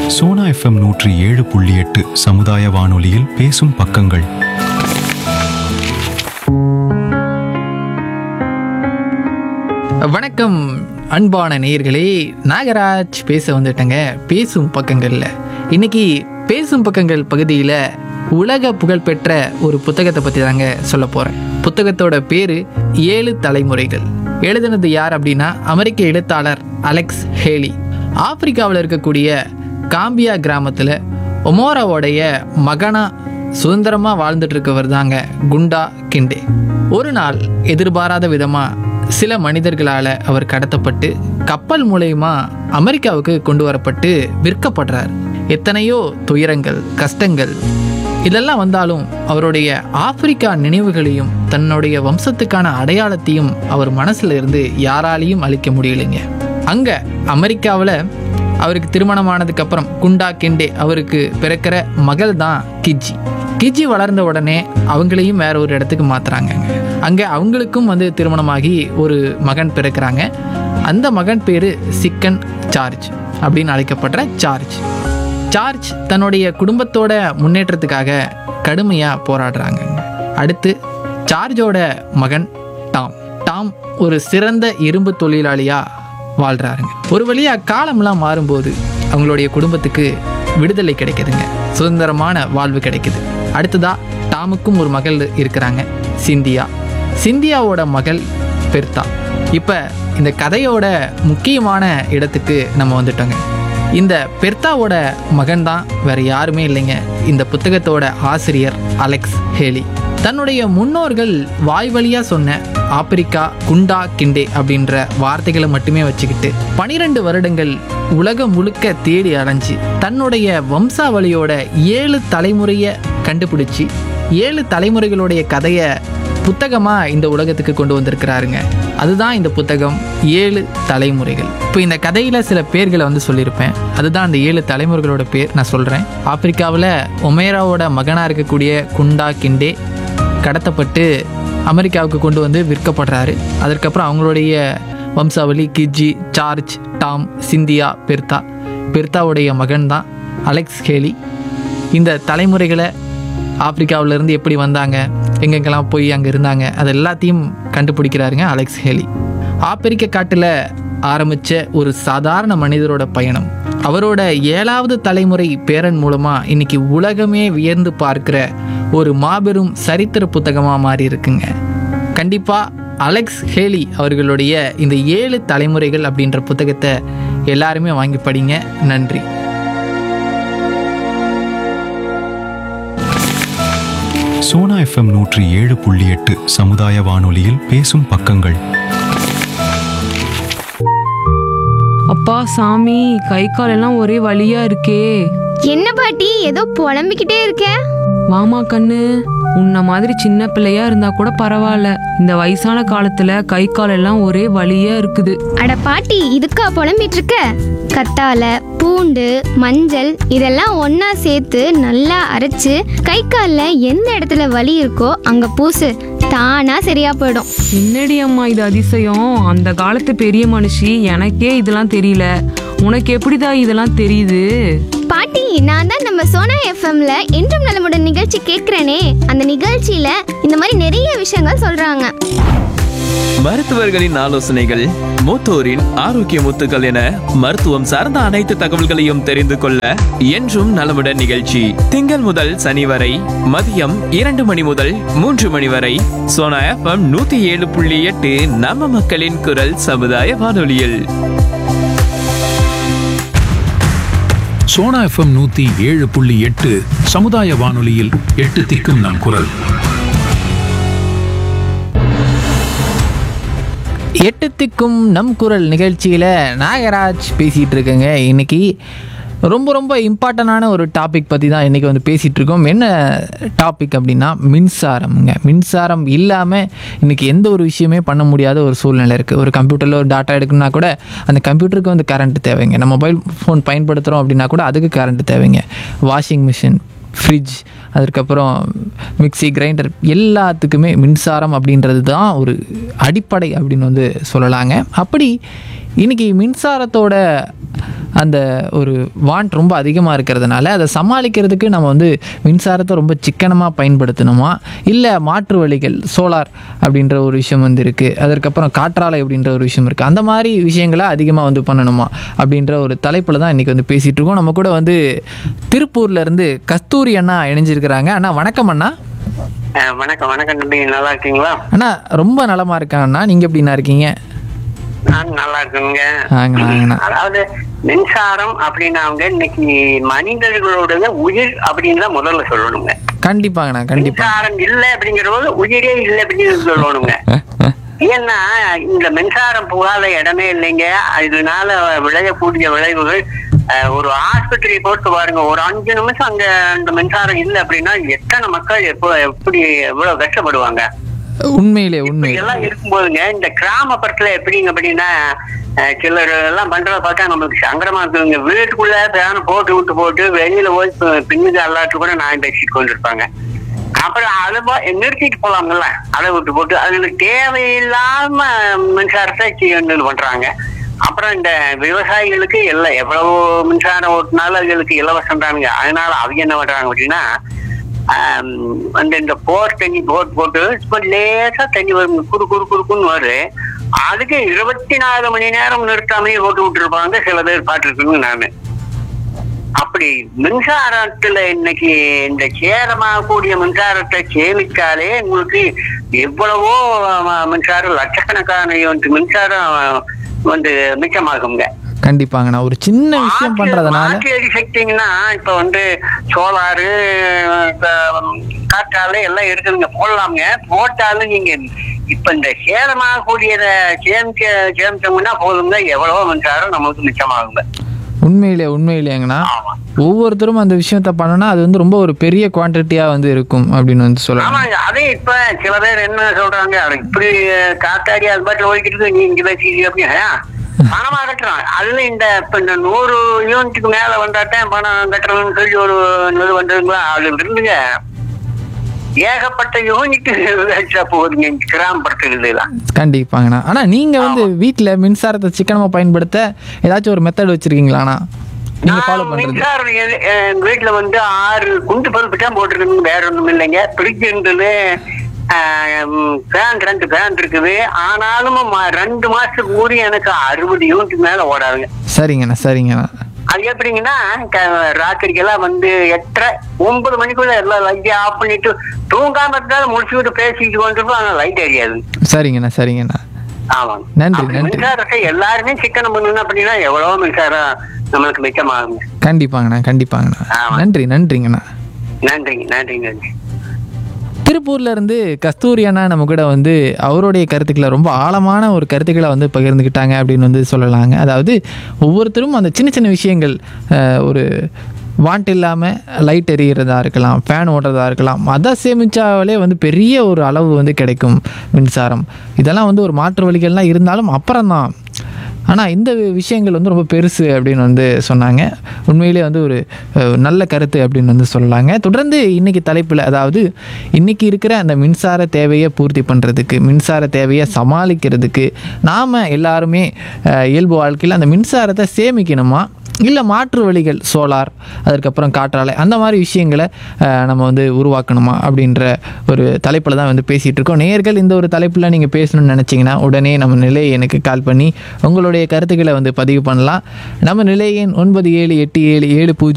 Sona FM நூற்றி ஏழு புள்ளி எட்டு சமுதாய வானொலியில் பேசும் பக்கங்கள் வணக்கம் அன்பான நேயர்களே நாகராஜ் பேச வந்துட்டேங்க பேசும் பக்கங்களில் இன்னைக்கு பேசும் பக்கங்கள் பகுதியில் உலக புகழ்பெற்ற ஒரு புத்தகத்தை பற்றி தாங்க சொல்ல போகிறேன் புத்தகத்தோட பேர் ஏழு தலைமுறைகள் எழுதுனது யார் அப்படின்னா அமெரிக்க எழுத்தாளர் அலெக்ஸ் ஹேலி ஆப்பிரிக்காவில் இருக்கக்கூடிய காம்பியா கிராமத்தில் ஒமோராவோடைய மகனா சுதந்திரமாக வாழ்ந்துட்டு இருக்கவர் தாங்க குண்டா கிண்டே ஒரு நாள் எதிர்பாராத விதமாக சில மனிதர்களால் அவர் கடத்தப்பட்டு கப்பல் மூலயமா அமெரிக்காவுக்கு கொண்டு வரப்பட்டு விற்கப்படுறார் எத்தனையோ துயரங்கள் கஷ்டங்கள் இதெல்லாம் வந்தாலும் அவருடைய ஆப்பிரிக்கா நினைவுகளையும் தன்னுடைய வம்சத்துக்கான அடையாளத்தையும் அவர் மனசுல இருந்து யாராலையும் அழிக்க முடியலைங்க அங்க அமெரிக்காவில் அவருக்கு திருமணமானதுக்கு அப்புறம் குண்டா கெண்டே அவருக்கு பிறக்கிற மகள் தான் கிஜி கிஜி வளர்ந்த உடனே அவங்களையும் வேற ஒரு இடத்துக்கு மாத்துறாங்க அங்கே அவங்களுக்கும் வந்து திருமணமாகி ஒரு மகன் பிறக்கிறாங்க அந்த மகன் பேர் சிக்கன் சார்ஜ் அப்படின்னு அழைக்கப்படுற சார்ஜ் சார்ஜ் தன்னுடைய குடும்பத்தோட முன்னேற்றத்துக்காக கடுமையாக போராடுறாங்க அடுத்து சார்ஜோட மகன் டாம் டாம் ஒரு சிறந்த இரும்பு தொழிலாளியாக வாழ்கிறாருங்க ஒரு வழியாக காலம்லாம் மாறும்போது அவங்களுடைய குடும்பத்துக்கு விடுதலை கிடைக்குதுங்க சுதந்திரமான வாழ்வு கிடைக்குது அடுத்ததா டாமுக்கும் ஒரு மகள் இருக்கிறாங்க சிந்தியா சிந்தியாவோட மகள் பெர்தா இப்போ இந்த கதையோட முக்கியமான இடத்துக்கு நம்ம வந்துட்டோங்க இந்த பெர்தாவோட மகன் தான் வேற யாருமே இல்லைங்க இந்த புத்தகத்தோட ஆசிரியர் அலெக்ஸ் ஹேலி தன்னுடைய முன்னோர்கள் வாய் வழியா சொன்ன ஆப்பிரிக்கா குண்டா கிண்டே அப்படின்ற வார்த்தைகளை மட்டுமே வச்சுக்கிட்டு பனிரெண்டு வருடங்கள் உலகம் முழுக்க தேடி அலைஞ்சு தன்னுடைய வம்சாவளியோட ஏழு தலைமுறையை கண்டுபிடிச்சி ஏழு தலைமுறைகளுடைய கதையை புத்தகமாக இந்த உலகத்துக்கு கொண்டு வந்திருக்கிறாருங்க அதுதான் இந்த புத்தகம் ஏழு தலைமுறைகள் இப்போ இந்த கதையில் சில பேர்களை வந்து சொல்லியிருப்பேன் அதுதான் அந்த ஏழு தலைமுறைகளோட பேர் நான் சொல்கிறேன் ஆப்பிரிக்காவில் ஒமேராவோட மகனாக இருக்கக்கூடிய குண்டா கிண்டே கடத்தப்பட்டு அமெரிக்காவுக்கு கொண்டு வந்து விற்கப்படுறாரு அதற்கப்புறம் அவங்களுடைய வம்சாவளி Kizzy George Tom Cynthia Bertha பெர்தாவுடைய மகன் தான் அலெக்ஸ் ஹேலி இந்த தலைமுறைகளை ஆப்பிரிக்காவிலேருந்து எப்படி வந்தாங்க எங்கெங்கெல்லாம் போய் அங்கே இருந்தாங்க அது எல்லாத்தையும் கண்டுபிடிக்கிறாருங்க அலெக்ஸ் ஹேலி ஆப்பிரிக்க காட்டில் ஆரம்பித்த ஒரு சாதாரண மனிதரோட பயணம் அவரோட ஏழாவது தலைமுறை பேரன் மூலமாக இன்னைக்கு உலகமே வியந்து பார்க்கிற ஒரு மாபெரும் சரித்திர புத்தகமாக மாறி இருக்குங்க கண்டிப்பாக அலெக்ஸ் ஹேலி அவர்களுடைய இந்த ஏழு தலைமுறைகள் அப்படின்ற புத்தகத்தை எல்லாருமே வாங்கி படிங்க நன்றி சோனா எஃப்எம் நூற்றி ஏழு புள்ளி எட்டு சமுதாய வானொலியில் பேசும் பக்கங்கள் அப்பா சாமி கை கால் எல்லாம் ஒரே வலியா இருக்கே என்ன பாட்டி ஏதோ புலம்பிக்கிட்டே இருக்க வாமா கண்ணு உன்ன மாதிரி சின்ன பிள்ளையா இருந்தா கூட பரவாயில்ல இந்த வயசான காலத்துல கை கால் எல்லாம் ஒரே வலியா இருக்குது அட பாட்டி இதுக்கா புலம்பிட்டு இருக்க கத்தால பூண்டு மஞ்சள் இதெல்லாம் ஒண்ணா சேர்த்து நல்லா அரைச்சு கை கால்ல எந்த இடத்துல வலி இருக்கோ அங்க பூசு தானா சரியா போயிடும் என்னடி அம்மா இது அதிசயம் அந்த காலத்து பெரிய மனுஷி எனக்கே இதெல்லாம் தெரியல உனக்கு எப்படிடா இதெல்லாம் தெரியுது பாட்டி நான் தான் நம்ம சோனா எஃப்எம்ல என்றும் நலமுடன் நிகழ்ச்சி கேட்கிறேனே அந்த நிகழ்ச்சியில இந்த மாதிரி நிறைய விஷயங்கள் சொல்றாங்க மருத்துவர்களின் ஆலோசனைகள் மூத்தோரின் ஆரோக்கிய முத்துக்கள் என மருத்துவம் சார்ந்த அனைத்து தகவல்களையும் தெரிந்து கொள்ள என்றும் நலமுடன் நிகழ்ச்சி திங்கள் முதல் சனி வரை மதியம் இரண்டு மணி முதல் மூன்று மணி வரை சோனா எஃப்எம் நூத்தி ஏழு புள்ளி எட்டு நம்ம மக்களின் குரல் சமுதாய வானொலியில் சோனா எஃப்எம் நூத்தி ஏழு புள்ளி எட்டு சமுதாய வானொலியில் எட்டு திக்கும் நம் குரல் எட்டு திக்கும் நம் குரல் நிகழ்ச்சியில் நாகராஜ் பேசிகிட்டு இருக்கேங்க இன்னைக்கு ரொம்ப ரொம்ப இம்பார்ட்டண்டான ஒரு டாபிக் பற்றி தான் இன்றைக்கி வந்து பேசிகிட்டு இருக்கோம் என்ன டாபிக் அப்படின்னா மின்சாரம்ங்க மின்சாரம் இல்லாமல் இன்றைக்கி எந்த ஒரு விஷயமே பண்ண முடியாத ஒரு சூழ்நிலை இருக்குது ஒரு கம்ப்யூட்டரில் ஒரு டாட்டா எடுக்கணும்னா கூட அந்த கம்ப்யூட்டருக்கு வந்து கரண்ட் தேவைங்க நம்ம மொபைல் ஃபோன் பயன்படுத்துகிறோம் அப்படின்னா கூட அதுக்கு கரண்ட் தேவைங்க வாஷிங் மிஷின் ஃப்ரிட்ஜ் அதுக்கப்புறம் மிக்ஸி கிரைண்டர் எல்லாத்துக்குமே மின்சாரம் அப்படின்றது தான் ஒரு அடிப்படை அப்படின்னு வந்து சொல்லலாங்க அப்படி இன்னைக்கு மின்சாரத்தோட அந்த ஒரு வாண்ட் ரொம்ப அதிகமாக இருக்கிறதுனால அதை சமாளிக்கிறதுக்கு நம்ம வந்து மின்சாரத்தை ரொம்ப சிக்கனமாக பயன்படுத்தணுமா இல்லை மாற்று வழிகள் சோலார் அப்படின்ற ஒரு விஷயம் வந்து இருக்குது அதற்கப்புறம் காற்றாலை அப்படின்ற ஒரு விஷயம் இருக்குது அந்த மாதிரி விஷயங்களை அதிகமாக வந்து பண்ணணுமா அப்படின்ற ஒரு தலைப்பில் தான் இன்றைக்கி வந்து பேசிகிட்டு இருக்கோம் நம்ம கூட வந்து திருப்பூர்ல இருந்து கஸ்தூரி அண்ணா இணைஞ்சிருக்கிறாங்க அண்ணா வணக்கம் அண்ணா அஹ் வணக்கம் வணக்கம் தம்பி நல்லா இருக்கீங்களா அண்ணா ரொம்ப நலமாக இருக்கேன் அண்ணா நீங்கள் எப்படிண்ணா இருக்கீங்க நான் நல்லா இருக்குங்க ஆங்கண்ணா ஆங்கண்ணா அதாவது மின்சாரம் அப்படின்னாங்க இன்னைக்கு மனிதர்களோட உயிர் அப்படின்னு தான் முதல்ல சொல்லணுங்க கண்டிப்பாங்கண்ணா கண்டிப்பாக மின்சாரம் இல்லை அப்படிங்கிற போது உயிரே இல்லை அப்படின்னு சொல்லணுங்க ஏன்னா இந்த மின்சாரம் புகாத இடமே இல்லைங்க இதனால விளையக்கூடிய விளைவுகள் அஹ், ஒரு ஆஸ்பத்திரி போட்டு பாருங்க ஒரு அஞ்சு நிமிஷம் அங்க அந்த மின்சாரம் இல்லை அப்படின்னா எத்தனை மக்கள் எப்போ எப்படி எவ்வளவு கஷ்டப்படுவாங்க உண்மையிலே உண்மையிலே எல்லாம் இருக்கும்போதுங்க இந்த கிராமப்புறத்துல எப்படிங்க அப்படின்னா அஹ், சிலர் எல்லாம் பண்றத பார்த்தா நம்மளுக்கு சங்கடமா இருக்குங்க வீட்டுக்குள்ள ஃபேனை போட்டு விட்டு போட்டு வெளியில போய் பி- பின்னுக்கு எல்லாத்துக்கும் கூட நான் பேசிட்டு கொண்டிருப்பாங்க அப்புறம் அதை போ- நிறுத்திட்டு போலாம்ல அதை விட்டு போட்டு அதுல தேவையில்லாம மின்சாரத்தை செய்யணும்னு பண்றாங்க அப்புறம் இந்த விவசாயிகளுக்கு எல்லாம் எவ்வளவு மின்சாரம் ஓட்டினாலும் அதுகளுக்கு இலவசம் தானுங்க அதனால அவங்க என்ன பண்றாங்க அப்படின்னா ஆம், அந்த இந்த போர் தண்ணி போர் போட்டு சும்மா லேசா தண்ணி வரும் குறு குறு குறுக்குன்னு வரும் அதுக்கு இருபத்தி நாலு மணி நேரம் நிறுத்தாமையே போட்டு விட்டுருப்பாங்க சில பேர் பார்த்துருக்குங்க நானு அப்படி மின்சாரத்துல இன்னைக்கு இந்த சேதமாகக்கூடிய மின்சாரத்தை சேமிச்சாலே உங்களுக்கு எவ்வளவோ அஹ், மின்சாரம் லட்சக்கணக்கான வந்து மின்சாரம் வந்து மிச்சமாகுங்க கண்டிப்பாங்கண்ணா ஒரு சின்ன விஷயம் மாற்று- பண்றதுனால மாற்று எரிசக்திங்கன்னா இப்ப வந்து சோலாரு காற்றாலை எல்லாம் இருக்குதுங்க போடலாம்ங்க போட்டாலும் நீங்க இப்ப இந்த சேதமாகக்கூடியத சேமிக்க சேமிச்சோம்னா போதுங்க எவ்வளவோ மின்சாரம் நமக்கு மிச்சமாகுங்க உண்மையிலே உண்மையிலேங்கண்ணா ஆமா ஒவ்வொருத்தரும் அந்த விஷயத்த பண்ணனா அது வந்து ரொம்ப ஒரு பெரிய குவான்டிட்டியா வந்து இருக்கும் அப்படின்னு வந்து சொல்லலாம் ஆமாங்க அதே இப்ப சில பேர் என்ன சொல்றாங்க அட இப்படி காத்தாடி அது பாட்டுல ஓடிக்கிட்டு இருக்கு, நீ இங்க பேசிக்கிட்டு அப்படின்னா பணமா கட்டுறான் அதுல இந்த இப்ப இந்த நூறு யூனிட்டுக்கு மேல வந்தாத்தான் பணம் கட்டுறதுன்னு சொல்லி ஒரு இது வந்ததுங்களா அது இருந்துங்க ஏகப்பட்ட யூனிட் வச்சா போகுதுங்க இந்த கிராமப்புறத்துல எல்லாம் கண்டிப்பாங்கண்ணா ஆனா நீங்க வந்து வீட்ல மின்சாரத்தை சிக்கனமா பயன்படுத்த ஏதாச்சும் ஒரு மெத்தட் வச்சிருக்கீங்களாண்ணா நீங்க ஃபாலோ நான் பண்றது மின்சாரம் எ- எங்க வீட்டுல வந்து ஆறு குண்டு பல்பு தான் போட்டிருக்கணும் வேற ஒண்ணும் இல்லைங்க பிரிட்ஜ் இருந்தது ஃபேன் ரெண்டு ஃபேன் இருக்குது ஆனாலும் ம- ரெண்டு மாசத்துக்கு ஊறி எனக்கு அறுபது யூனிட் மேல ஓடாதுங்க சரிங்கண்ணா சரிங்கண்ணா அது எப்படிங்கன்னா க- ராத்திரிக்கெல்லாம் வந்து எட்டரை ஒன்பது மணிக்குள்ள எல்லாம் லைட்டை ஆஃப் பண்ணிட்டு தூங்காம இருந்தாலும் முடிச்சுக்கிட்டு பேசிட்டு கொண்டிருப்போம் ஆனா லைட் எரியாது சரிங்கண்ணா சரிங்கண்ணா ஆமாங்க நன்றி, அப்படி நன்றி. மின்சாரத்தை எல்லாருமே சிக்கனம் பண்ணணும் அப்படின்னா எவ்வளவோ மின்சாரம் நம்மளுக்கு மிச்சமாகுங்க கண்டிப்பாங்கண்ணா கண்டிப்பாங்கண்ணா ஆமா. நன்றி நன்றிங்கண்ணா நன்றிங்க நன்றிங்க நன்றி திருப்பூர்ல இருந்து கஸ்தூரி அண்ணா நம்ம கூட வந்து அவருடைய கருத்துக்களை ரொம்ப ஆழமான ஒரு கருத்துக்களை வந்து பகிர்ந்துக்கிட்டாங்க அப்படின்னு வந்து சொல்லலாங்க அதாவது ஒவ்வொருத்தரும் அந்த சின்ன சின்ன விஷயங்கள் அஹ், ஒரு வாண்ட் இல்லாமல் லைட் எரிகிறதா இருக்கலாம் ஃபேன் ஓடுறதா இருக்கலாம் அதை சேமிச்சாலே வந்து பெரிய ஒரு அளவு வந்து கிடைக்கும் மின்சாரம் இதெல்லாம் வந்து ஒரு மாற்று வழிகள்லாம் இருந்தாலும் அப்புறம்தான் ஆனால் இந்த விஷயங்கள் வந்து ரொம்ப பெருசு அப்படின்னு வந்து சொன்னாங்க உண்மையிலே வந்து ஒரு அஹ், நல்ல கருத்து அப்படின்னு வந்து சொல்லலாங்க தொடர்ந்து இன்னைக்கு தலைப்பில் அதாவது இன்னைக்கு இருக்கிற அந்த மின்சார தேவையை பூர்த்தி பண்ணுறதுக்கு மின்சார தேவையை சமாளிக்கிறதுக்கு நாம் எல்லாருமே அஹ், இயல்பு வாழ்க்கையில் அந்த மின்சாரத்தை சேமிக்கணுமா இல்லை மாற்று வழிகள் சோலார் அதற்கப்புறம் காற்றாலை அந்த மாதிரி விஷயங்களை அஹ், நம்ம வந்து உருவாக்கணுமா அப்படின்ற ஒரு தலைப்பில் தான் வந்து பேசிகிட்டு இருக்கோம் நேர்கள் இந்த ஒரு தலைப்பில் நீங்கள் பேசணும்னு நினச்சிங்கன்னா உடனே நம்ம நிலையை எனக்கு கால் பண்ணி உங்களுடைய கருத்துக்களை வந்து பதிவு பண்ணலாம் நம்ம நிலையின் ஒன்பது ஏழு எட்டு ஏழு ஏழு பூஜ்ஜியம்